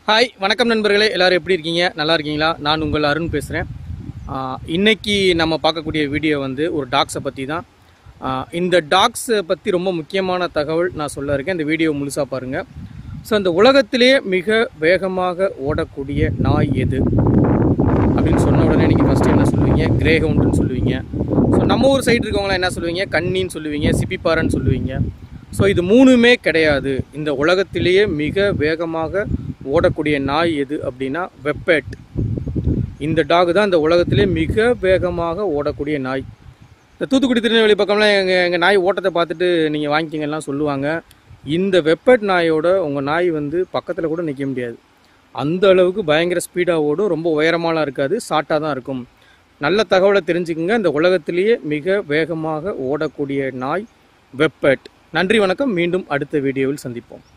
hi வணக்கம் நண்பர்களே எல்லாரும் எப்படி இருக்கீங்க நல்லா இருக்கீங்களா நான் உங்கள் அருண் பேசுகிறேன் இன்னைக்கு நம்ம பார்க்கக்கூடிய வீடியோ வந்து ஒரு டாக்ஸை பற்றி தான் ஆஹ் இந்த டாக்ஸை பற்றி ரொம்ப முக்கியமான தகவல் நான் சொல்ல இருக்கேன் இந்த வீடியோ முழுசாக பாருங்கள் ஸோ இந்த உலகத்திலேயே மிக வேகமாக ஓடக்கூடிய நாய் எது அப்படின்னு சொன்ன உடனே நீங்கள் ஃபஸ்ட்டு என்ன சொல்லுவீங்க கிரேஹவுண்டுன்னு சொல்லுவீங்க ஸோ நம்ம ஊர் சைடு இருக்கவங்களாம் என்ன சொல்லுவீங்க கன்னின்னு சொல்லுவீங்க சிப்பிப்பாறைன்னு சொல்லுவீங்க ஸோ இது மூணுமே கிடையாது இந்த உலகத்திலேயே மிக வேகமாக ஓடக்கூடிய நாய் எது அப்படின்னா வெப்பேட் இந்த டாக் தான் இந்த உலகத்திலே மிக வேகமாக ஓடக்கூடிய நாய் இந்த தூத்துக்குடி திருநெல்வேலி பக்கம்லாம் எங்கள் எங்கள் நாய் ஓட்டத்தை பார்த்துட்டு நீங்கள் வாங்கிக்கிங்கலாம் சொல்லுவாங்க இந்த வெப்பேட் நாயோட உங்கள் நாய் வந்து பக்கத்தில் கூட நிற்க முடியாது அந்த அளவுக்கு பயங்கர ஸ்பீடாக ஓடும் ரொம்ப உயரமாலாம் இருக்காது ஷார்ட்டாக தான் இருக்கும் நல்ல தகவலை தெரிஞ்சுக்குங்க இந்த உலகத்திலேயே மிக வேகமாக ஓடக்கூடிய நாய் வெப்பேட் நன்றி வணக்கம் மீண்டும் அடுத்த வீடியோவில் சந்திப்போம்